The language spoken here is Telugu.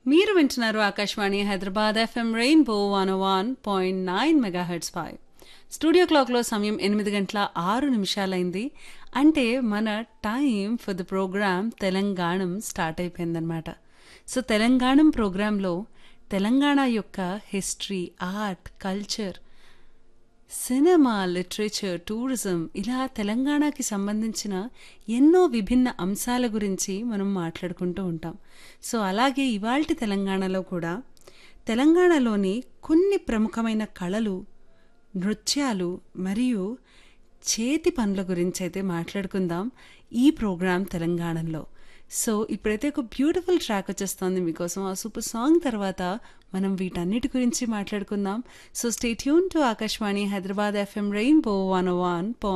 మీరు వింటున్నారు Akashvani Hyderabad FM rainbow one one point nine megahertz five studio క్లాక్లో సమయం ఎనిమిది గంటల ఆరు నిమిషాలైంది అంటే మన time for the programme Telanganam start అయిపోయిందనమాట సో తెలంగాణం ప్రోగ్రాంలో తెలంగాణ యొక్క history art culture cinema literature tourism ఇలా తెలంగాణకి సంబంధించిన ఎన్నో విభిన్న అంశాల గురించి మనం మాట్లాడుకుంటూ ఉంటాం సో అలాగే ఇవాల్టి తెలంగాణలో కూడా తెలంగాణలోని కొన్ని ప్రముఖమైన కళలు నృత్యాలు మరియు చేతి పనుల గురించి అయితే మాట్లాడుకుందాం ఈ ప్రోగ్రాం తెలంగాణలో సో ఇప్పుడైతే ఒక బ్యూటిఫుల్ ట్రాక్ వచ్చేస్తుంది మీకోసం ఆ సూపర్ సాంగ్ తర్వాత మనం వీటన్నిటి గురించి మాట్లాడుకుందాం so stay tune to Akashvani Hyderabad FM rainbow one one